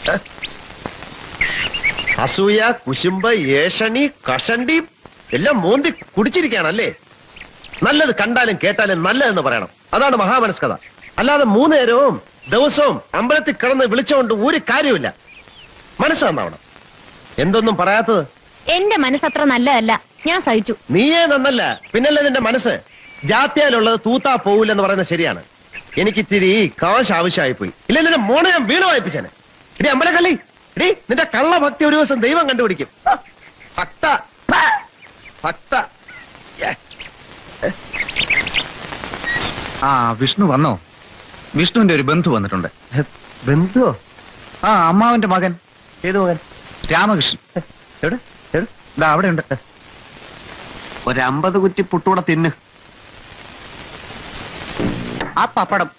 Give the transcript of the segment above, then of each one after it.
അസൂയ കുശുമ്പ് ഏഷണി കഷണ്ടി എല്ലാം മോന്തി കുടിച്ചിരിക്കുകയാണല്ലേ നല്ലത് കണ്ടാലും കേട്ടാലും നല്ലതെന്ന് പറയണം അതാണ് മഹാമനസ്കഥ അല്ലാതെ മൂന്ന് നേരവും ദിവസവും അമ്പലത്തിൽ കിടന്ന് വിളിച്ചുകൊണ്ട് ഒരു കാര്യമില്ല മനസ്സ് നന്നാവണം എന്തൊന്നും പറയാത്തത് എന്റെ മനസ്സത്ര നല്ലതല്ല ഞാൻ സഹിച്ചു നീയേ നന്നല്ല പിന്നല്ലേ നിന്റെ മനസ്സ് ജാത്യാലുള്ളത് തൂത്താ പോവില്ലെന്ന് പറയുന്നത് ശരിയാണ് എനിക്ക് ഇത്തിരി കാശ് ആവശ്യമായി പോയി ഇല്ല നിന്റെ മോനെ ഞാൻ വീണ് വായിപ്പിച്ചേനെ ഇടി അമ്പലക്കള്ളി ഇടി നിന്റെ കള്ളഭക്തി ഒരു ദിവസം ദൈവം കണ്ടുപിടിക്കും ആ, ഭക്ത ആ, ഭക്ത ഏ, ആ വിഷ്ണു വന്നോ വിഷ്ണുവിന്റെ ഒരു ബന്ധു വന്നിട്ടുണ്ട് ബന്ധുവോ ആ അമ്മാവന്റെ മകൻ ഏത് മകൻ രാമകൃഷ്ണൻ എവിടെ എവിടെ ദാ അവിടെ ഉണ്ട് ഒരു അമ്പത് കുറ്റി പുട്ടൂടെ തിന്ന് ആ പപ്പടം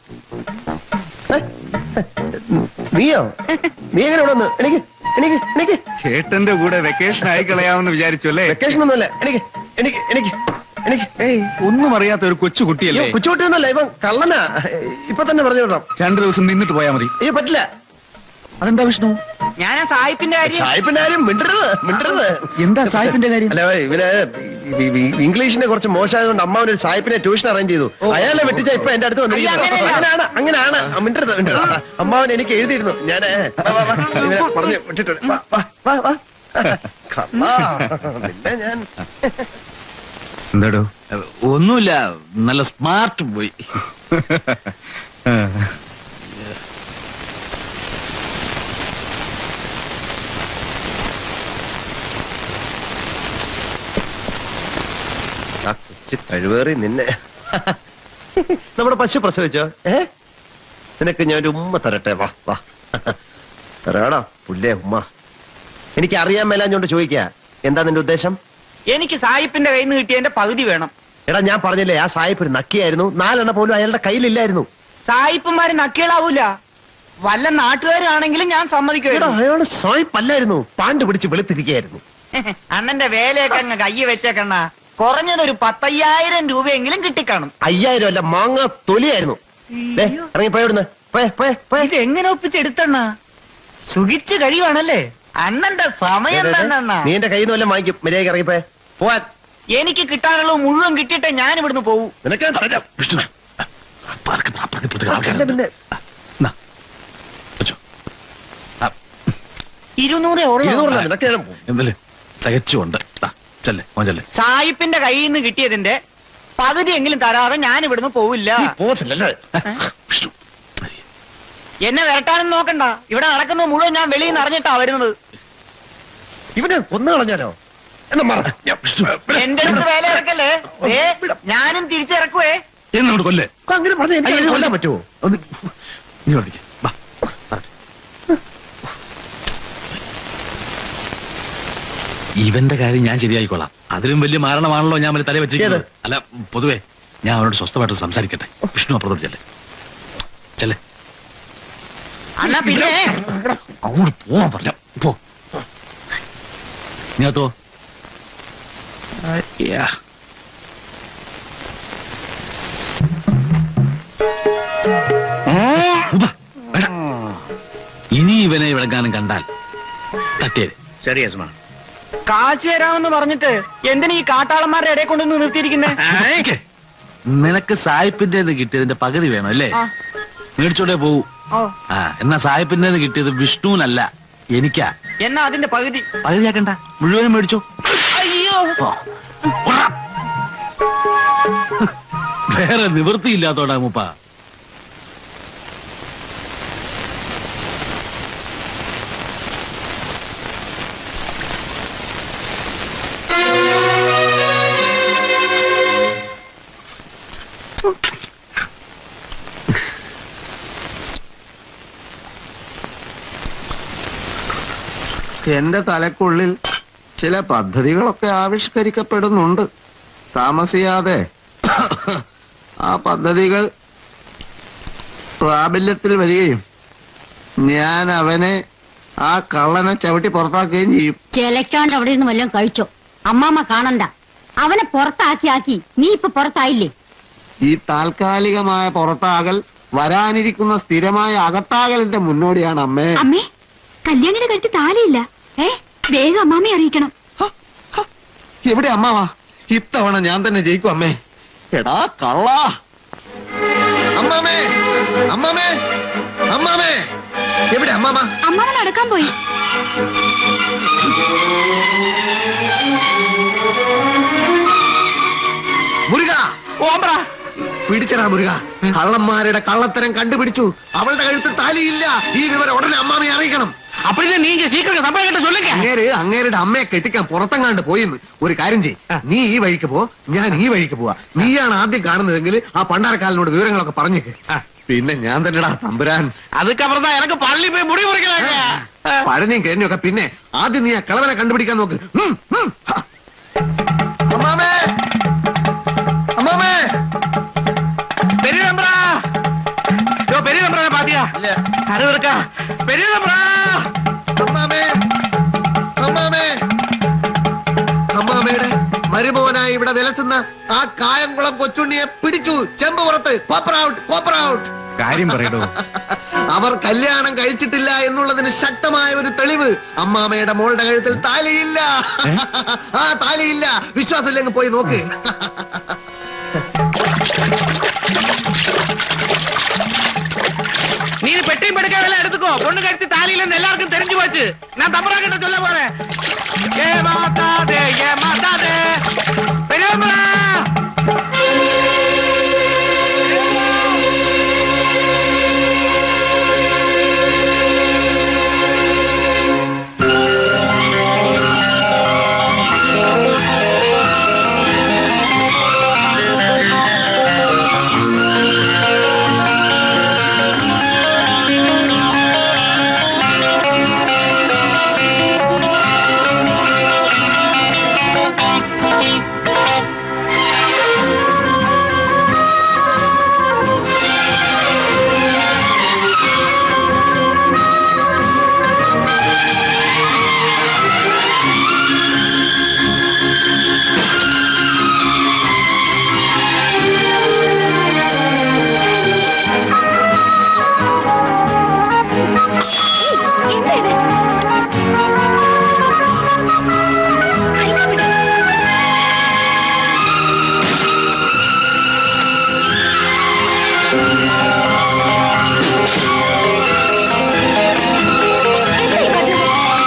നീയോ നീ എങ്ങനെ ഇവിടെ വന്ന് എനിക്ക് എനിക്ക് എനിക്ക് ചേട്ടന്റെ കൂടെ വെക്കേഷൻ ആയി കളയാമെന്ന് വിചാരിച്ചു അല്ലേ വെക്കേഷൻ ഒന്നുമല്ല എനിക്ക് എനിക്ക് എനിക്ക് എനിക്ക് ഏയ് ഒന്നും അറിയാത്ത ഒരു കൊച്ചു കുട്ടിയല്ലേ കൊച്ചുകുട്ടിയൊന്നുമല്ല ഇവൻ കള്ളനാ ഇപ്പൊ തന്നെ പറഞ്ഞു വിടാം രണ്ടു ദിവസം നിന്നിട്ട് പോയാ മതി അയ്യോ പറ്റില്ല അതെന്താ വിഷ്ണു ഞാൻ ആ സായിപ്പിന്റെ കാര്യം സാഹിബിന്റെ കാര്യം മിണ്ടരുത് മിണ്ടരുത് എന്താ സാഹിബിന്റെ കാര്യം അല്ല ഇവന് ഈ- ഈ- ഈ ഇംഗ്ലീഷിനെ കുറച്ച് മോശമായതുകൊണ്ട് അമ്മ ഒരു സാഹിബിനെ ട്യൂഷൻ അറേഞ്ച് ചെയ്തു അയാളെ വെട്ടിച്ച ഇപ്പൊ എന്റെ അടുത്ത് വന്നിരിക്കുന്നു അയ്യോ, അങ്ങനെയല്ല. അങ്ങനെയാണ് അങ്ങനെയാണ് ആ, മിണ്ടരുത് മിണ്ടരുത് അമ്മാവൻ എനിക്ക് എഴുതിയിരുന്നു ഞാൻ ഇവനെ പറഞ്ഞു വിട്ടിട്ടുണ്ട് വാ, വാ, വാ, വാ. കള്ളാ. നിന്നെ ഞാൻ എന്താടോ ഒന്നുമില്ല നല്ല സ്മാർട്ട് പോയി ആ കൊച്ചു കഴിവേറി നിന്നെ നമ്മുടെ പശു പ്രസവിച്ചോ ഏ നിനക്ക് ഞാൻ ഒരു ഉമ്മ തരട്ടെ വാ വാ തരാടാ പുല്ലേ ഉമ്മ എനിക്ക് അറിയാൻ മേലാഞ്ഞോണ്ട് ചോദിക്കാ എന്താ നിന്റെ ഉദ്ദേശം എനിക്ക് സായിപ്പിന്റെ കയ്യിൽ നിന്ന് കിട്ടിയതിന്റെ പകുതി വേണം എടാ ഞാൻ പറഞ്ഞില്ലേ ആ സായിപ്പ് ഒരു നക്കിയായിരുന്നു നാലെണ്ണ പോലും അയാളുടെ കയ്യിലില്ലായിരുന്നു സായിപ്പന്മാര് നക്കികളാവൂല വല്ല നാട്ടുകാരാണെങ്കിലും ഞാൻ എടാ സമ്മതിക്കുമായിരുന്നു അയാള് സായിപ്പ് അല്ലായിരുന്നു പാണ്ട് പിടിച്ച് വെളുത്തിരിക്കുകയായിരുന്നു അണ്ണന്റെ വേലയൊക്കെ അങ്ങ് കയ്യെ വെച്ചേക്കണ്ണ കുറഞ്ഞതൊരു പത്തയ്യായിരം രൂപയെങ്കിലും കിട്ടിക്കാണും അയ്യായിരം അല്ല മാങ്ങ തൊലിയായിരുന്നു ദേ, ഇറങ്ങി പോയിടുന്ന് പോയെ പോയെ പോയെ ഇത് എങ്ങനെ ഒപ്പിച്ചെടുത്തണ്ണ സുഖിച്ച് കഴിയുവാണല്ലേ അണ്ണന്റെ സമയം തന്നെ അണ്ണ നീ എന്റെ കയ്യിൽ നിന്ന് വല്ലതും വാങ്ങിക്കും മര്യാദയ്ക്ക് ഇറങ്ങിപ്പോയെ പോവാൻ എനിക്ക് കിട്ടാനുള്ളത് മുഴുവൻ കിട്ടിയിട്ടേ ഞാൻ ഇവിടുന്ന് പോവൂ നിനക്ക് ഞാൻ തരാം. വിഷ്ണു അപ്പുറത്ത് അപ്പുറത്ത് ഇപ്പുറത്ത് പിന്നെ ആൾക്കാരുണ്ട് പിന്നെ എന്നാ, വെച്ചോ. ആ, ഇരുന്നൂറേ ഉള്ളൂ ഇരുന്നൂറില്ല നിനക്ക് ഞാൻ എന്തല്ലേ തികച്ചുണ്ട് ദാ, ചെല്ലെ മോൻ ചെല്ലെ സായിപ്പിന്റെ കയ്യിൽ നിന്ന് കിട്ടിയതിന്റെ പകുതിയെങ്കിലും തരാതെ ഞാൻ ഇവിടുന്ന് പോവില്ല നീ പോകത്തില്ലല്ലേ വിഷ്ണു എന്നെ വരട്ടാനും നോക്കണ്ട ഇവിടെ നടക്കുന്നത് മുഴുവൻ ഞാൻ വെളിയിൽ നിന്ന് അറിഞ്ഞിട്ടാ വരുന്നത് ഇവനെ കൊന്നു കളഞ്ഞാലോ എന്നാ മാറ ഞാൻ വിഷ്ണു, വിടാ. എന്റെ അടുത്ത് വേല ഇറക്കല്ലേ ദേ, ഞാനും തിരിച്ചിറക്കുവേ എന്നോട് കൊല്ലേ അപ്പൊ അങ്ങനെ പറഞ്ഞ എനിക്ക് അങ്ങനെ കൊല്ലാൻ പറ്റുമോ ഒന്ന് നീ വിളിക്ക്. വാ വരട്ടെ. ഇവന്റെ കാര്യം ഞാൻ ശരിയായിക്കോളാം അതിലും വലിയ മാരണമാണല്ലോ ഞാൻ വലിയ തല വെച്ചിരിക്കുന്നത് അല്ല പൊതുവേ ഞാൻ അവനോട് സ്വസ്ഥമായിട്ട് സംസാരിക്കട്ടെ വിഷ്ണു അപ്പുറത്തോട്ട് ചെല്ലേ ചെല്ലേ അണ്ണാ പിന്നെ അങ്ങോട്ട് പോവാൻ പറഞ്ഞ പോ ഞാത്തോ ഇനി ഇവനെ വിളക്കാനും കണ്ടാൽ തട്ടിയത് ശരി യസ്മ കാശ് തരാമെന്ന് പറഞ്ഞിട്ട് എന്തിനാ ഈ കാട്ടാളന്മാരുടെ ഇടയിൽ കൊണ്ടുവന്ന് നിർത്തിയിരിക്കുന്നേ നിനക്ക് സായിപ്പിന്റെ കിട്ടിയതിന്റെ പകുതി വേണം അല്ലേ ആ. മേടിച്ചോണ്ടേ പോകൂ ഓ ആ എന്നാ സായിപ്പിന്റെ കിട്ടിയത് വിഷ്ണുവിനല്ല എനിക്കാ എന്നാ അതിന്റെ പകുതി പകുതിയാക്കണ്ട മുഴുവനും മേടിച്ചോ അയ്യോ ഓ. ഉറ. വേറെ നിവൃത്തിയില്ലാത്തോടാ മുപ്പ എന്റെ തലക്കുള്ളിൽ ചില പദ്ധതികളൊക്കെ ആവിഷ്കരിക്കപ്പെടുന്നുണ്ട് താമസിയാതെ ആ പദ്ധതികൾ പ്രാബല്യത്തിൽ വരികയും ഞാൻ അവനെ ആ കള്ളനെ ചവിട്ടി പുറത്താക്കുകയും ചെയ്യും ചിലക്കാണ്ട് അവിടെ ഇരുന്ന് വല്ലതും കഴിച്ചോ അമ്മാമ്മ കാണണ്ട അവനെ പുറത്താക്കി ആക്കി നീ ഇപ്പൊ പുറത്തായില്ലേ ഈ താൽക്കാലികമായ പുറത്താകൽ വരാനിരിക്കുന്ന സ്ഥിരമായ അകത്താകലിന്റെ മുന്നോടിയാണ് അമ്മേ അമ്മേ കല്യാണിയുടെ കഴുത്തിൽ താലിയില്ല ഏ വേഗം അമ്മാമ്മയെ അറിയിക്കണം ഹ, ഹ, എവിടെ അമ്മാവാ ഇത്തവണ ഞാൻ തന്നെ ജയിക്കും അമ്മേ എടാ കള്ളാ അമ്മാമേ അമ്മാമേ അമ്മാമേ എവിടെ അമ്മാമ അമ്മാമ്മ നടക്കാൻ പോയി മുരുക ഓമ്പ്ര പിടിച്ചടാ മുരുക കള്ളന്മാരുടെ കള്ളത്തരം കണ്ടുപിടിച്ചു അവളുടെ കഴുത്ത് താലിയില്ല ഈ വിവരം ഉടനെ അമ്മാമയെ അറിയിക്കണം அப்படியே நீங்க சீக்கிரம் சம்பளம் கிட்ட சொல்லுங்க അങ്ങേര് അങ്ങേരുടെ അമ്മയെ കെട്ടിക്കാൻ പുറത്തെങ്ങാണ്ട് പോയിന്ന് ഒരു കാര്യം ചെയ് നീ ഈ വഴിക്ക് പോ ഞാൻ ഈ വഴിക്ക് പോവാ നീയാണ് ആദ്യം കാണുന്നതെങ്കിൽ ആ പണ്ടാരക്കാലിനോട് വിവരങ്ങളൊക്കെ പറഞ്ഞേക്ക് പിന്നെ ഞാൻ തന്നെടാ തമ്പുരാൻ அதுக்கப்புறம் தான் எனக்கு பள்ளி போய் முடிவு முடிக்கலாங்க പഴനിയും കിഴഞ്ഞൊക്കെ പിന്നെ ആദ്യം നീ ആ കളവനെ കണ്ടുപിടിക്കാൻ നോക്ക് ഉം, ഉം. ഹ. അമ്മാമേ അമ്മാമേ பெரிய நம்பரா யோ பெரிய நம்பரா பாத்தியா கரு இருக்கா பெரிய நம்பரா അമ്മാമേ അമ്മാമേ അമ്മാമയുടെ മരുമോനായി ഇവിടെ വിലസുന്ന ആ കായംകുളം കൊച്ചുണ്ണിയെ പിടിച്ചു ചെമ്പ് പുറത്ത് കോപ്പർ ഔട്ട് കോപ്പർ ഔട്ട് കാര്യം പറയടോ അവർ കല്യാണം കഴിച്ചിട്ടില്ല എന്നുള്ളതിന് ശക്തമായ ഒരു തെളിവ് അമ്മാമയുടെ മോളുടെ കഴുത്തിൽ താലിയില്ല ആ താലിയില്ല വിശ്വാസമില്ലെങ്കിൽ പോയി നോക്ക് நீ பெட்டியும் படுக்காதெல்லாம் எடுத்துக்கோ பொண்ணு கழுத்து தாலியில இருந்து எல்லாருக்கும் தெரிஞ்சு போச்சு நான் தம்பரா கிட்ட சொல்ல போறேன் ஏ மாத்தாதே ஏ மாத்தாதே பெரியவரா എന്താ ഇത് കൈ വിട്. എന്താ ഈ കാട്ടുന്നത്?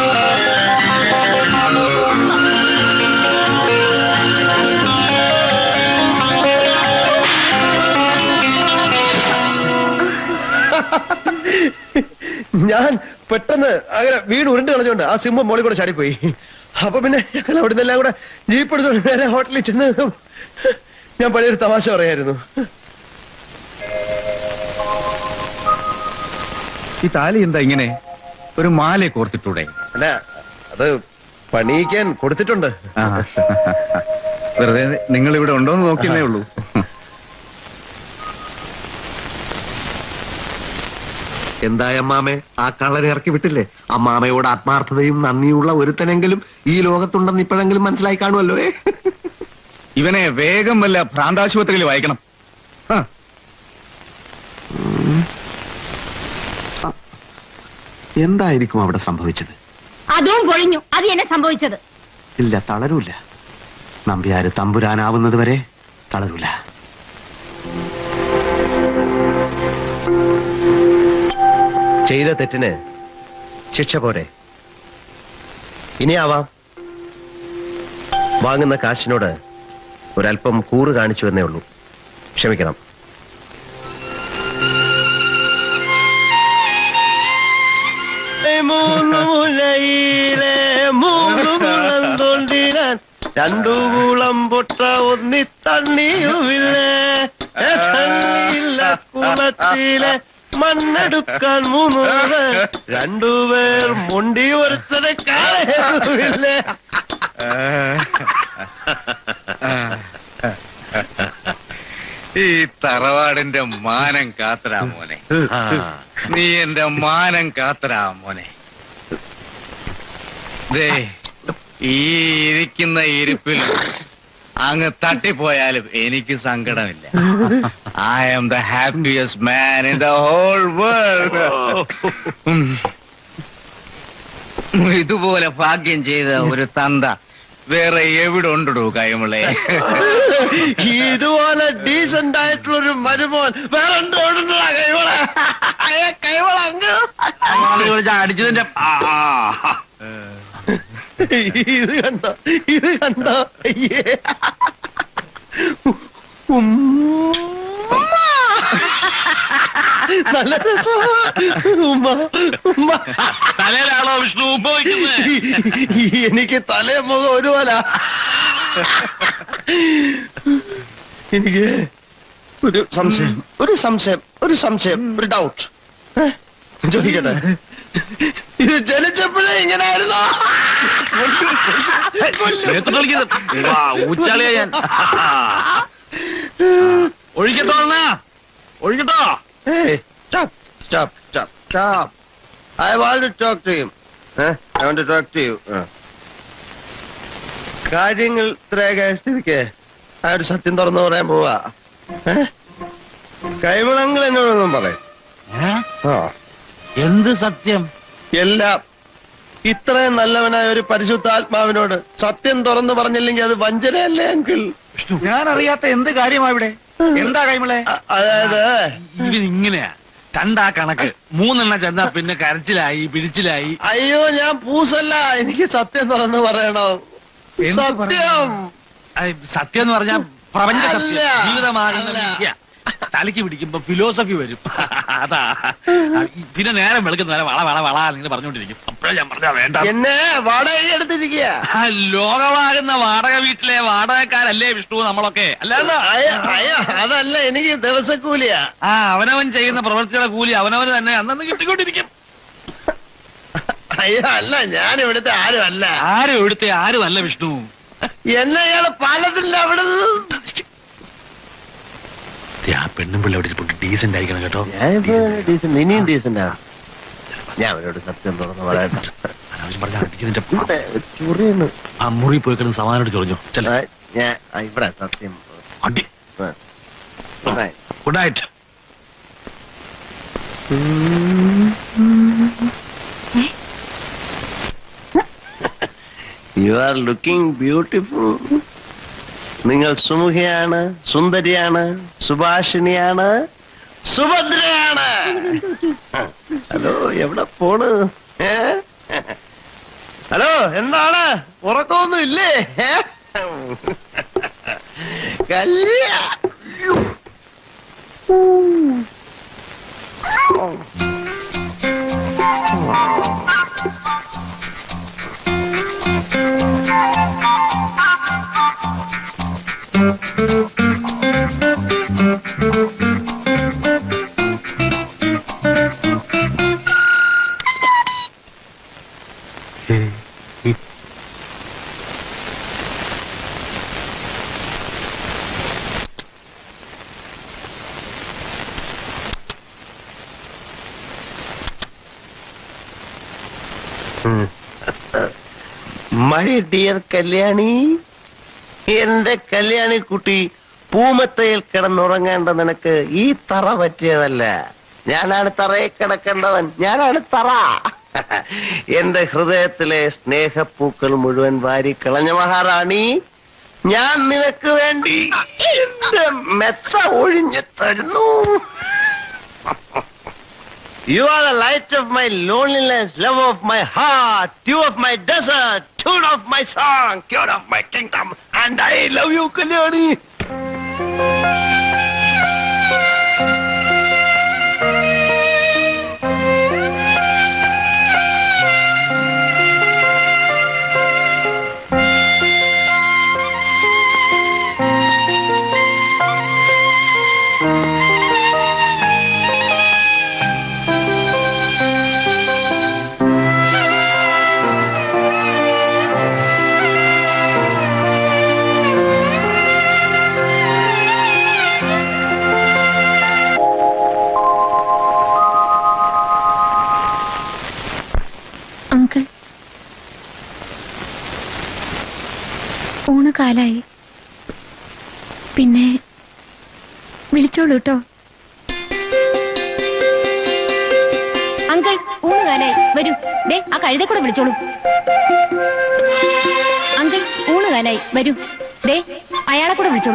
ഞാൻ പെട്ടെന്ന് അങ്ങനെ വീട് ഉരുണ്ട് കളഞ്ഞോണ്ട് ആ സിംഹം മോളിൽ കൂടെ ചാടിപ്പോയി അപ്പൊ പിന്നെ ഞങ്ങൾ അവിടെ നിന്നെല്ലാം കൂടെ ജീപ്പ് എടുത്തോണ്ട് നേരെ ഹോട്ടലിൽ ചെന്ന് ഞാൻ പഴയൊരു തമാശ പറയായിരുന്നു ഈ താലി എന്താ ഇങ്ങനെ ഒരു മാല കോർത്തിട്ടൂടെ അല്ല അത് പണിയിക്കാൻ കൊടുത്തിട്ടുണ്ട് ആ. വെറുതെ നിങ്ങൾ ഇവിടെ ഉണ്ടോന്ന് നോക്കിയേ ഉള്ളൂ എന്തായ അമ്മാമേ ആ കള്ളനെ ഇറക്കി വിട്ടില്ലേ അമ്മാമയോട് ആത്മാർത്ഥതയും നന്ദിയുള്ള ഒരുത്തനെങ്കിലും ഈ ലോകത്തുണ്ടെന്ന് ഇപ്പോഴെങ്കിലും മനസ്സിലായി കാണുമല്ലോ ഏ? ഇവനെ വേഗം വല്ല ഭ്രാന്താശുപത്രിയിൽ വായിക്കണം ആ, എന്തായിരിക്കും അവിടെ സംഭവിച്ചത് അതും പൊളിഞ്ഞു അത് എന്നെ സംഭവിച്ചത് ഇല്ല തളരൂല നമ്പ്യാര് തമ്പുരാനാവുന്നത് വരെ തളരൂല ചെയ്ത തെറ്റിന് ശിക്ഷ പോരെ ഇനിയാവാം വാങ്ങുന്ന കാശിനോട് ഒരല്പം കൂറ് കാണിച്ചു എന്നേ ഉള്ളൂ ക്ഷമിക്കണം മൂന്ന് മുലയിലെ മൂന്ന് കുളം തോണ്ടിനാൻ രണ്ടു കുളം പൊട്ട ഒന്നി തണ്ണിയുമില്ലേ ഏ, തണ്ണിയില്ല കുളത്തിലെ മണ്ണെടുക്കാൻ മൂന്ന് പേർ രണ്ടുപേർ മുണ്ടി ഒരുത്തത് കാണുമില്ലേ ഈ തറവാടിന്റെ മാനം കാത്തരാ മോനെ നീ എന്റെ മാനം കാത്തരാ മോനെ ദേ ഈ ഇരിക്കുന്ന ഇരിപ്പിൽ അങ്ങ് തട്ടിപ്പോയാലും എനിക്ക് സങ്കടമില്ല I am the happiest man in the whole world ഇതുപോലെ ഭാഗ്യം ചെയ്ത ഒരു തന്ത വേറെ എവിടെ ഉണ്ടോ കൈമളെ ഇതുപോലെ ഡീസന്റ് ആയിട്ടുള്ള ഒരു മരുമോൻ വേറെ ഉണ്ടോ ഉണ്ടോ കൈവള കൈവള അങ്ങ് അടിച്ചതിന്റെ ഇത് കണ്ടോ ഇത് കണ്ടോ അയ്യേ ഉമ്മ. നല്ല രസമാ. ഉമ്മ ഉമ്മ തലയിലാണോ വിഷ്ണു ഉപയോഗിക്കുന്നത് എനിക്ക് തലേ മുഖം ഒരുപോലെ എനിക്ക് ഒരു സംശയം ഒരു സംശയം ഒരു സംശയം ഒരു ഡൗട്ട് ചോദിക്കട്ടെ ഇത് ജനിച്ചപ്പോഴേ ഇങ്ങനായിരുന്നോ നേരത്തെ കളിക്കുന്നത് വാ, ഊച്ചാളിയാ ഞാൻ ഒഴിക്കട്ടോ അണ്ണാ ഒഴിക്കട്ടോ Hey, stop, stop, stop, stop. I want to talk to him. Huh? I want to talk to you. Uh. കാര്യങ്ങൾ ഇത്രയൊക്കെ സ്ഥിതിക്ക് ആ ഒരു സത്യം തുറന്നു പറയാൻ പോവാ ഏ? കൈവളങ്ങൾ എന്നോടൊന്നും പറയും ഏ? ആ എന്ത് സത്യം എല്ലാം ഇത്രയും നല്ലവനായ ഒരു പരിശുദ്ധാത്മാവിനോട് സത്യം തുറന്നു പറഞ്ഞില്ലെങ്കിൽ അത് വഞ്ചനയല്ലേ അങ്കിൾ ഞാൻ അറിയാത്ത എന്ത് കാര്യമാ ഇവിടെ എന്താ കൈമളെ അ- അതായത് ഇവൻ ഇങ്ങനെയാ കണ്ടാ കണക്ക് മൂന്നെണ്ണം ചെന്നാ പിന്നെ കരച്ചിലായി പിടിച്ചിലായി അയ്യോ ഞാൻ പൂസല്ല എനിക്ക് സത്യം തുറന്നു പറയണോ എന്ത് സത്യം ഐ, സത്യം എന്ന് പറഞ്ഞാ പ്രപഞ്ച സത്യം അല്ല. ജീവിതമാകുന്ന അല്ല. വിദ്യ തലയ്ക്ക് പിടിക്കുമ്പോ ഫിലോസഫി വരും അതാ പിന്നെ നേരം വെളുക്കുന്ന നേരം വള വള വള എന്നിങ്ങനെ പറഞ്ഞുകൊണ്ടിരിക്കും അപ്പോഴേ ഞാൻ പറഞ്ഞാ വേണ്ട എന്നെ വാടക എടുത്തിരിക്കുക ആ, ലോകമാകുന്ന വാടക വീട്ടിലെ വാടകക്കാരല്ലേ വിഷ്ണു നമ്മളൊക്കെ അല്ലാതെ അയ്യ അയ്യ അതല്ല എനിക്ക് ദിവസക്കൂലിയാ ആ അവനവൻ ചെയ്യുന്ന പ്രവൃത്തിയുടെ കൂലി അവനവന് തന്നെ അന്നു കിട്ടിക്കൊണ്ടിരിക്കും അയ്യോ അല്ല ഞാൻ ഇവിടുത്തെ ആരും അല്ല ആരും എവിടുത്തെ ആരും അല്ല വിഷ്ണു എന്നെ ഇയാള് പാലത്തില്ല അവിടെ ദേ, ആ പെണ്ണും പിള്ളി അവിടെ ഇരിപ്പുണ്ട് ഡീസന്റ് ആയിരിക്കണം കേട്ടോ ഡീസന്റ് ഇനിയും ഡീസന്റ് ഞാൻ അവരോട് സത്യം തുറന്നു പറയട്ടെ അനാവശ്യം പറഞ്ഞാ അടിച്ചതിന്റെ ഇവിടെ ചുറിയുന്നു ആ മുറി പോയി കിടന്ന് സമാധാനോട് ചൊറിഞ്ഞു ചെല്ല ഞാൻ ആ, ഇവിടെ സത്യം അടി ഇവിടെ. Good night you are looking beautiful നിങ്ങൾ സുമുഖയാണ് സുന്ദരിയാണ് സുഭാഷിണിയാണ് സുഭദ്രയാണ് ഹലോ എവിടെ പോണ് ഏ? ഹലോ എന്താണ് ഉറക്കമൊന്നും ഇല്ലേ ഏ? കല്യാ മൈ ഡിയർ കല്യാണി എന്റെ കല്യാണി കുട്ടി പൂമത്തയിൽ കിടന്നുറങ്ങേണ്ട നിനക്ക് ഈ തറ പറ്റിയതല്ല ഞാനാണ് തറയിൽ കിടക്കേണ്ടവൻ ഞാനാണ് തറ എന്റെ ഹൃദയത്തിലെ സ്നേഹപ്പൂക്കൾ മുഴുവൻ വാരി കളഞ്ഞ മഹാറാണി ഞാൻ നിനക്ക് വേണ്ടി എന്റെ മെത്ത ഒഴിഞ്ഞു തരുന്നു You are the light of my loneliness, love of my heart, dew of my desert, tune of my song, cure of my kingdom, and I love you, Kalyani. Uncle ഊണ് കാലായി പിന്നെ വിളിച്ചോളൂ കേട്ടോ അങ്കിൾ ഊണുകാലായി വരൂ ദേ ആ കഴുതെ കൂടെ വിളിച്ചോളൂ അങ്കിൾ ഊണുകാലായി വരൂ ദേ അയാളെ കൂടെ വിളിച്ചോളൂ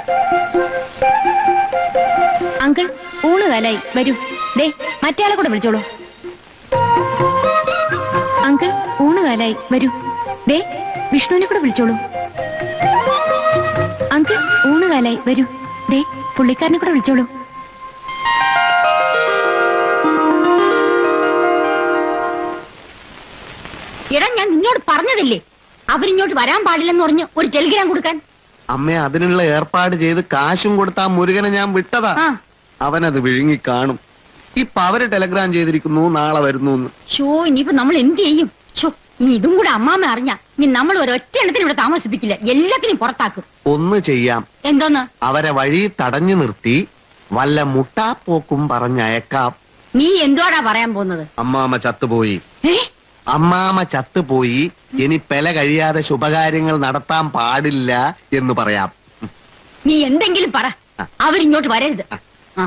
അങ്കിൾ ഊണുകാലായി വരൂ ദേ മറ്റേയാളെ കൂടെ വിളിച്ചോളൂ അങ്കിൾ ഊണുകാലായി വരൂ ദേ വിഷ്ണുവിനെ കൂടെ വിളിച്ചോളൂ അങ്കിൾ ഊണുകാലായി വരൂ ദേ പുള്ളിക്കാരനെ കൂടെ വിളിച്ചോളൂ എടാ ഞാൻ നിന്നോട് പറഞ്ഞതില്ലേ അവരിങ്ങോട്ട് വരാൻ പാടില്ലെന്ന് പറഞ്ഞ് ഒരു ടെലിഗ്രാം കൊടുക്കാൻ അമ്മ അതിനുള്ള ഏർപ്പാട് ചെയ്ത് കാശും കൊടുത്ത ആ മുരുകനെ ഞാൻ വിട്ടതാ ആ അവനത് വിഴുങ്ങി കാണും ഇപ്പൊ അവര് ടെലഗ്രാം ചെയ്തിരിക്കുന്നു നാളെ വരുന്നു എന്ന് ഷോ ഇനിയിപ്പോ നമ്മൾ എന്ത് ചെയ്യും ഷോ ഇനി ഇതും കൂടെ അമ്മാമ്മ അറിഞ്ഞ ഇനി നമ്മൾ ഒരൊറ്റ എണ്ണത്തിന് ഇവിടെ താമസിപ്പിക്കില്ല എല്ലാത്തിനും പുറത്താക്കും ഒന്ന് ചെയ്യാം എന്തോന്ന് അവരെ വഴി തടഞ്ഞു നിർത്തി വല്ല മുട്ടാപ്പോക്കും പറഞ്ഞയക്കാം നീ എന്തോടാ പറയാൻ പോകുന്നത് അമ്മാമ ചത്തുപോയി ഏ അമ്മാമ ചത്തുപോയി ഇനി പെല കഴിയാതെ ശുഭകാര്യങ്ങൾ നടത്താൻ പാടില്ല എന്ന് പറയാം നീ എന്തെങ്കിലും പറ അവരിങ്ങോട്ട് വരരുത് ആ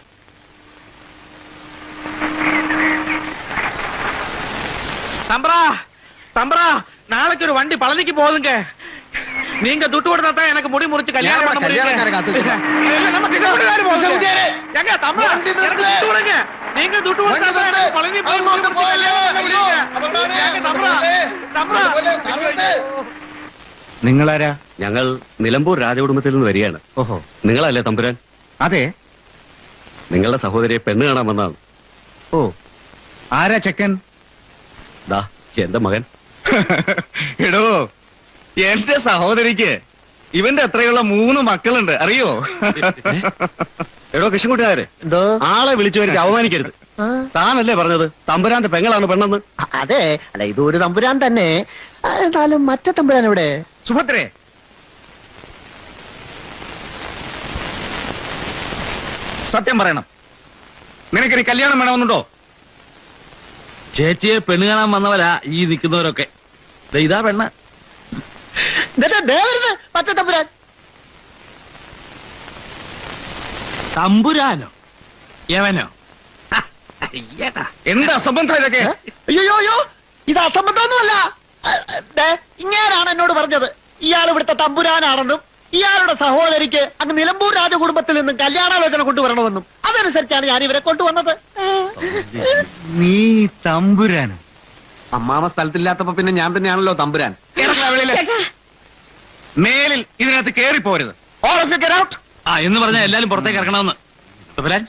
தம்பரா தம்பரா நாளைக்கு ஒரு வண்டி பழனிக்கு போகுதுங்க நீங்க துட்டு கொடுத்தா தான் எனக்கு முடி முறிச்சு கல்யாணம் யாரப்பா பண்ண முடியுங்க. கல்யாணக்காரரை காத்து வச்சிருக்கா? இல்ல, நம்ம கிருஷ்ணகுடிக்காரர் போகுது. கிருஷ்ணகுடியாரே. ஏங்க, தம்பரா, வண்டி எனக்கு நிறுத்து. துட்டு கொடுங்க. நீங்க துட்டு கொடுத்தா வண்டி தான் நிறுத்து. எனக்கு பழனி போய் അങ്ങോട്ട് முடி முறிச்சு പോകല്ലേ? கல்யாணம் பண்ண അയ്യോ, முடியுங்க. അപർണ്ണാനെ, ஏங்க, தம்பரா, അങ്ങോട്ട് പോകല്ലേ? தம்பரா. അങ്ങോട്ട് നിങ്ങളാരാ ഞങ്ങൾ നിലമ്പൂർ രാജകുടുംബത്തിൽ നിന്ന് വരികയാണ് ഓഹോ നിങ്ങളല്ലേ തമ്പുരാൻ അതെ നിങ്ങളുടെ സഹോദരിയെ പെണ്ണ് കാണാൻ വന്നതാണ് ഓ ആരാ ചെക്കൻ ദാ എന്റെ മകൻ എടോ എന്റെ സഹോദരിക്ക് ഇവന്റെ എത്രയുള്ള മൂന്ന് മക്കളുണ്ട് അറിയോ എടോ കൃഷ്ണൻകുട്ടിയാരെ ആളെ വിളിച്ചു വരുത്തി അവമാനിക്കരുത് താനല്ലേ പറഞ്ഞത് തമ്പുരാന്റെ പെങ്ങളാണ് പെണ്ണെന്ന് അതെ അല്ല ഇത് ഒരു തമ്പുരാൻ തന്നെ എന്നാലും മറ്റേ തമ്പുരാൻ എവിടെ സുഭദ്രേ സത്യം പറയണം നിനക്കിനി കല്യാണം വേണമെന്നുണ്ടോ ചേച്ചിയെ പെണ്ണ് കാണാൻ വന്നവരാ ഈ നിൽക്കുന്നവരൊക്കെ ദേ ഇതാ പെണ്ണ് മറ്റേ തമ്പുരാൻ തമ്പുരാനോ യവനോ എന്ത് അസംബന്ധം ഇതൊക്കെ അയ്യോ അയ്യോ ഇത് അസംബന്ധമൊന്നുമല്ല ഇങ്ങനാണ് എന്നോട് പറഞ്ഞത് ഇയാൾ ഇവിടുത്തെ തമ്പുരാനാണെന്നും ഇയാളുടെ സഹോദരിക്ക് അങ്ങ് നിലമ്പൂർ രാജകുടുംബത്തിൽ നിന്നും കല്യാണാലോചന കൊണ്ടുവരണമെന്നും അതനുസരിച്ചാണ് ഞാൻ ഇവരെ കൊണ്ടുവന്നത് നീ തമ്പുരാനോ അമ്മാമ സ്ഥലത്തില്ലാത്തപ്പോ പിന്നെ ഞാൻ തന്നെയാണല്ലോ തമ്പുരാൻ ഇറങ്ങടാ വെളിയില്. മേലിൽ ഇതിനകത്ത് കേറി പോരുത് all of you get out ആ എന്ന് പറഞ്ഞാൽ എല്ലാരും പുറത്തേക്ക് ഇറങ്ങണമെന്ന് തമ്പുരാൻ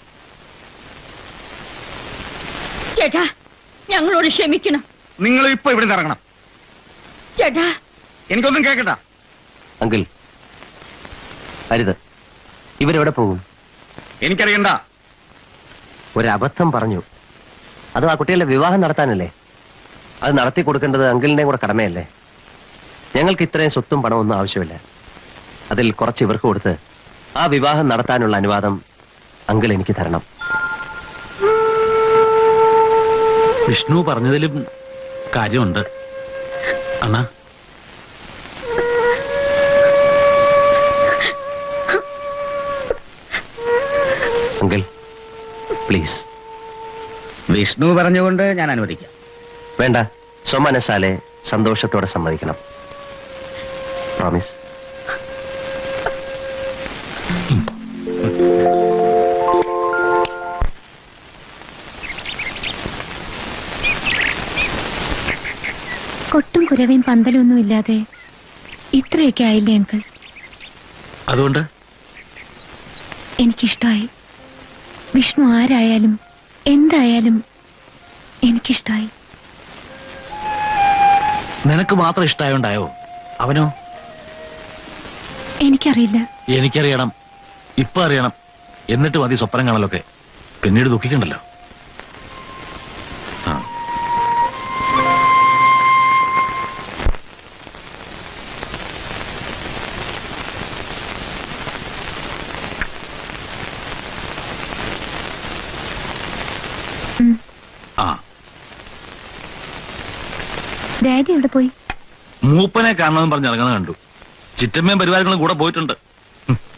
ചേട്ടാ ഞങ്ങളോട് ക്ഷമിക്കണം നിങ്ങൾ ഇപ്പൊ ഇവിടെ ഇറങ്ങണം ചേട്ടാ എനിക്കൊന്നും കേക്കണ്ട അങ്കിൾ അരുത് ഇവരെവിടെ പോകും എനിക്കറിയണ്ട ഒരബദ്ധം പറഞ്ഞു അത് ആ കുട്ടികളുടെ വിവാഹം നടത്താനല്ലേ അത് നടത്തി കൊടുക്കേണ്ടത് അങ്കിളിന്റെയും കൂടെ കടമയല്ലേ ഞങ്ങൾക്ക് ഇത്രയും സ്വത്തും പണമൊന്നും ആവശ്യമില്ല അതിൽ കുറച്ച് ഇവർക്ക് കൊടുത്ത് ആ വിവാഹം നടത്താനുള്ള അനുവാദം അങ്കിൾ എനിക്ക് തരണം വിഷ്ണു പറഞ്ഞതിലും കാര്യമുണ്ട് അണ്ണാ അങ്കിൾ പ്ലീസ് വിഷ്ണു പറഞ്ഞുകൊണ്ട് ഞാൻ അനുവദിക്കാം വേണ്ട സ്വമനസാലെ സന്തോഷത്തോടെ സമ്മതിക്കണം പ്രോമിസ് കൊട്ടും കുരവയും പന്തലും ഒന്നും ഇല്ലാതെ ഇത്രയൊക്കെ ആയില്ലേ അങ്കിൾ അതുകൊണ്ട് എനിക്കിഷ്ടായി വിഷ്ണു ആരായാലും എന്തായാലും എനിക്കിഷ്ടായി നിനക്ക് മാത്രം ഇഷ്ടമായോണ്ടായോ അവനോ എനിക്കറിയില്ല എനിക്കറിയണം ഇപ്പൊ അറിയണം എന്നിട്ട് മതി സ്വപ്നം കാണലൊക്കെ പിന്നീട് ദുഃഖിക്കണ്ടല്ലോ ആ ഉം. ആ ഡാഡി എവിടെ പോയി മൂപ്പനെ കാണണമെന്ന് പറഞ്ഞ് ഇറങ്ങുന്നത് കണ്ടു ചിറ്റമ്മയും പരിവാരങ്ങളും കൂടെ പോയിട്ടുണ്ട്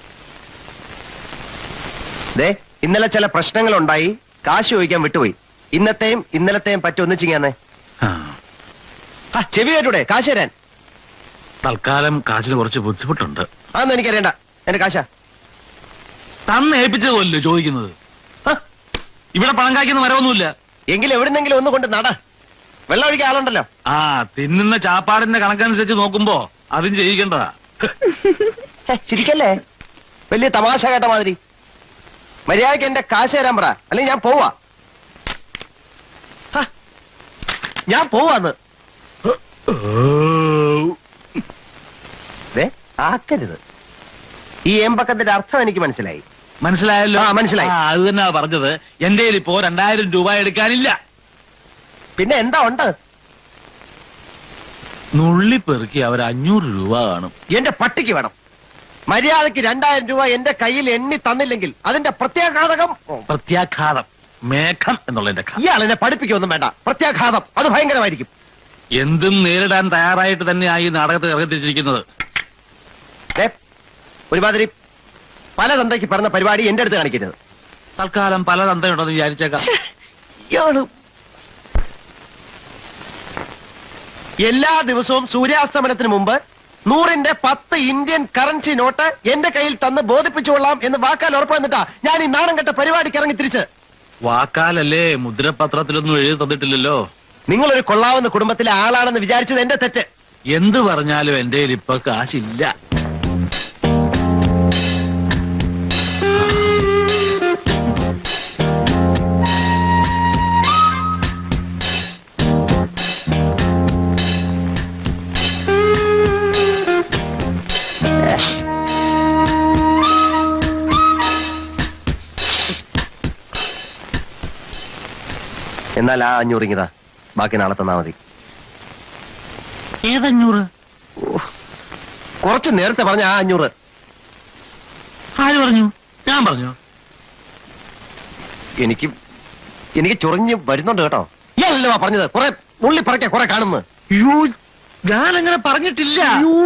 ദേ ഇന്നലെ ചില പ്രശ്നങ്ങൾ ഉണ്ടായി കാശ് ചോദിക്കാൻ വിട്ടുപോയി ഇന്നത്തെയും ഇന്നലത്തെയും പറ്റി ഒന്നിച്ചിങ്ങാന്നേ ആ, ആ ചെവി കേട്ടൂടെ കാശ് തരാൻ തൽക്കാലം കാശിന് കുറച്ച് ബുദ്ധിമുട്ടുണ്ട് അതൊന്നും എനിക്കറിയണ്ട എന്റെ കാശ തന്ന് ഏൽപ്പിച്ചത് പോലല്ലോ ചോദിക്കുന്നത് ഹ, ഇവിടെ പണം കായ്ക്കുന്ന മരമൊന്നുമില്ല എങ്കിൽ എവിടുന്നെങ്കിലും ഒന്ന് കൊണ്ട് നട വെള്ളം ഒഴിക്കാൻ ആളുണ്ടല്ലോ ആ തിന്നുന്ന ചാപ്പാടിന്റെ കണക്കനുസരിച്ച് നോക്കുമ്പോ അതും ചെയ്യിക്കേണ്ടതാ ഹെ, ചിരിക്കല്ലേ വലിയ തമാശ കേട്ട മാതിരി മര്യാദക്ക് എന്റെ കാശ് തരാൻ പറ അല്ലെങ്കിൽ ഞാൻ പോവാ ഹ, ഞാൻ പോവാന്ന് ദേ, ആക്കരുത് ഈ ഏമ്പക്കത്തിന്റെ അർത്ഥം എനിക്ക് മനസ്സിലായി മനസ്സിലായല്ലോ ആ, മനസ്സിലായി. ആ, അത് തന്നെ പറഞ്ഞത് എന്റെ ഇപ്പോ രണ്ടായിരം രൂപ എടുക്കാനില്ല പിന്നെ എന്താ ഉണ്ട് നുള്ളി പെറുക്കി അവർ അഞ്ഞൂറ് രൂപ കാണും എന്റെ പട്ടിക്ക് വേണം മര്യാദക്ക് രണ്ടായിരം രൂപ എന്റെ കയ്യിൽ എണ്ണി തന്നില്ലെങ്കിൽ അതിന്റെ പ്രത്യാഘാതകം ഓ, പ്രത്യാഘാതം മേഘം എന്നുള്ളതിന്റെ ഘാതം ഇയാൾ എന്നെ പഠിപ്പിക്കൊന്നും വേണ്ട പ്രത്യാഘാതം അത് ഭയങ്കരമായിരിക്കും എന്തും നേരിടാൻ തയ്യാറായിട്ട് തന്നെയായി ഈ നാടകത്തിൽ ഇറങ്ങിത്തിരിച്ചിരിക്കുന്നത് ദേ, ഒരുമാതിരി പല തന്തയ്ക്ക് പറഞ്ഞ പരിപാടി എന്റെ അടുത്ത് കാണിക്കരുത് തൽക്കാലം പല തന്തയുണ്ടെന്ന് വിചാരിച്ചേക്കാം ഇയാള് എല്ലാ ദിവസവും സൂര്യാസ്തമനത്തിന് മുമ്പ് നൂറിന്റെ പത്ത് ഇന്ത്യൻ കറൻസി നോട്ട് എന്റെ കയ്യിൽ തന്ന് ബോധിപ്പിച്ചുകൊള്ളാം എന്ന് വാക്കാൽ ഉറപ്പ് വന്നിട്ടാ ഞാൻ ഈ നാണം കെട്ട പരിപാടിക്ക് ഇറങ്ങി തിരിച്ച് വാക്കാലല്ലേ മുദ്രപത്രത്തിലൊന്നും എഴുതി തന്നിട്ടില്ലല്ലോ നിങ്ങളൊരു കൊള്ളാവുന്ന കുടുംബത്തിലെ ആളാണെന്ന് വിചാരിച്ചത് എന്റെ തെറ്റ് എന്ത് പറഞ്ഞാലും എന്റെ കയ്യിൽ ഇപ്പൊ കാശില്ല എന്നാൽ ആ അഞ്ഞൂറ് ഇങ്ങിതാ ബാക്കി നാളെ തന്നാ മതി ഏതഞ്ഞൂറ് കുറച്ച് നേരത്തെ പറഞ്ഞ ആ അഞ്ഞൂറ് ആര് പറഞ്ഞു ഞാൻ പറഞ്ഞു എനിക്ക് എനിക്ക് ചൊറിഞ്ഞ് വരുന്നുണ്ട് കേട്ടോ ഇയാളല്ലോ പറഞ്ഞത് കുറെ ഉള്ളി പറയ്ക്ക കുറെ കാണുന്നു അയ്യോ ഞാൻ അങ്ങനെ പറഞ്ഞിട്ടില്ല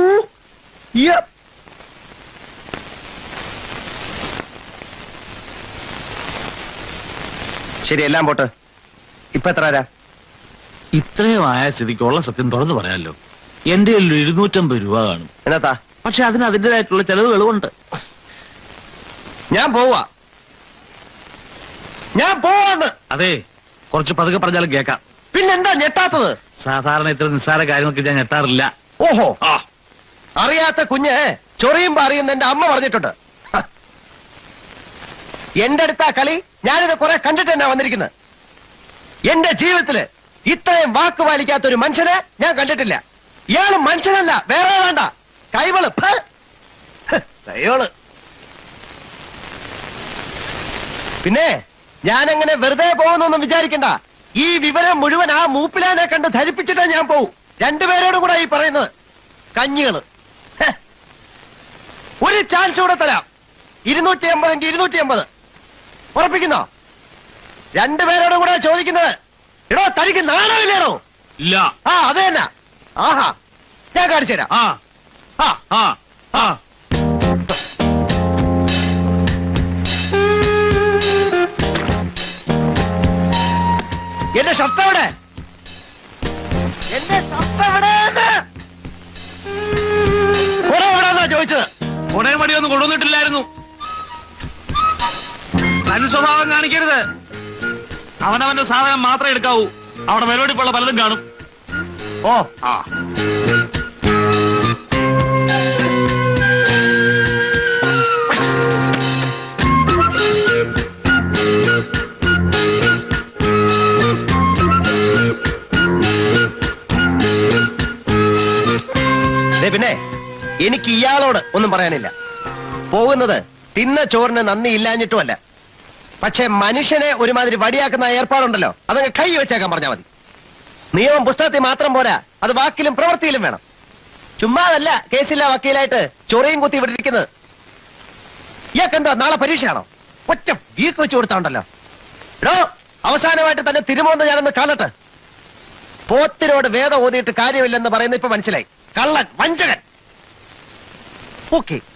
ശരി എല്ലാം പോട്ട് ഇപ്പൊ എത്ര ആരാ ഇത്രയും ആയ സ്ഥിതിക്കുള്ള സത്യം തുറന്നു പറയാമല്ലോ എന്റെ കയ്യിൽ ഒരു എഴുന്നൂറ്റമ്പത് രൂപ കാണും എന്നാത്താ പക്ഷെ അതിന് അതിൻ്റെതായിട്ടുള്ള ചെലവുകളുമുണ്ട് ഞാൻ പോവാ ഞാൻ പോവാന്ന് അതെ കുറച്ച് പതുക്കെ പറഞ്ഞാലും കേൾക്കാം പിന്നെന്താ ഞെട്ടാത്തത് സാധാരണ ഇത്ര നിസ്സാര കാര്യങ്ങൾക്ക് ഞാൻ ഞെട്ടാറില്ല ഓഹോ അറിയാത്ത കുഞ്ഞ് ചൊറിയുമ്പോ അറിയുന്ന എന്റെ അമ്മ പറഞ്ഞിട്ടുണ്ട് ഹ. എന്റെ അടുത്ത കളി ഞാനിത് കുറെ കണ്ടിട്ട് തന്നെ വന്നിരിക്കുന്നത് എന്റെ ജീവിതത്തില് ഇത്രയും വാക്ക് പാലിക്കാത്ത ഒരു മനുഷ്യനെ ഞാൻ കണ്ടിട്ടില്ല ഇയാള് മനുഷ്യനല്ല വേറെ വേണ്ട കൈവള് ഫ. ഹ്, ദയോള് പിന്നെ ഞാനങ്ങനെ വെറുതെ പോകുന്നൊന്നും വിചാരിക്കണ്ട ഈ വിവരം മുഴുവൻ ആ മൂപ്പിലാനെ കണ്ട് ധരിപ്പിച്ചിട്ടേ ഞാൻ പോവും രണ്ടുപേരോടും കൂടെ ഈ പറയുന്നത് കഞ്ഞികള് ഹെ. ഒരു ചാൻസ് കൂടെ തരാം ഇരുന്നൂറ്റി എൺപതെങ്കിൽ ഇരുന്നൂറ്റി എൺപത് ഉറപ്പിക്കുന്നോ രണ്ടുപേരോടും കൂടെ ചോദിക്കുന്നത് എടോ തനിക്ക് നാണമില്ലേടോ ഇല്ല ആ അത് തന്നെ ആഹാ ഞാൻ കാണിച്ചു തരാം ആ ആ ആ ആ എന്റെ ഷർട്ട് എവിടെ എന്റെ ഷർട്ട് എവിടെ കുറെ എവിടെന്നാ ചോദിച്ചത് ഉടനെ മടിയൊന്നും കൊണ്ടുവന്നിട്ടില്ലായിരുന്നു തൻ സ്വഭാവം കാണിക്കരുത് അവനവന്റെ സാധനം മാത്രമേ എടുക്കാവൂ അവിടെ പരിപാടിപ്പുള്ള പലതും കാണും ഓ ആ ദേ പിന്നെ എനിക്ക് ഇയാളോട് ഒന്നും പറയാനില്ല പോകുന്നത് തിന്ന ചോറിന് നന്ദി ഇല്ലാഞ്ഞിട്ടുമല്ല പക്ഷെ മനുഷ്യനെ ഒരുമാതിരി വടിയാക്കുന്ന ഏർപ്പാടുണ്ടല്ലോ അതങ്ങ് കൈ വെച്ചേക്കാൻ പറഞ്ഞാൽ മതി നിയമം പുസ്തകത്തിൽ മാത്രം പോരാ അത് വാക്കിലും പ്രവൃത്തിയിലും വേണം ചുമ്മാതല്ല കേസില്ല വക്കീലായിട്ട് ചൊറിയും കുത്തി വിട്ടിരിക്കുന്നത് ഇയാൾക്കെന്താ നാളെ പരീക്ഷയാണോ ഒറ്റ വീക്ക് വെച്ച് കൊടുത്താണ്ടല്ലോ എടോ അവസാനമായിട്ട് തന്നെ തിരുമോന്ന് ഞാനൊന്ന് കാണട്ടെ പോത്തിനോട് വേദം ഓതിയിട്ട് കാര്യമില്ലെന്ന് പറയുന്നത് ഇപ്പൊ മനസ്സിലായി കള്ളൻ വഞ്ചകൻ ഓക്കെ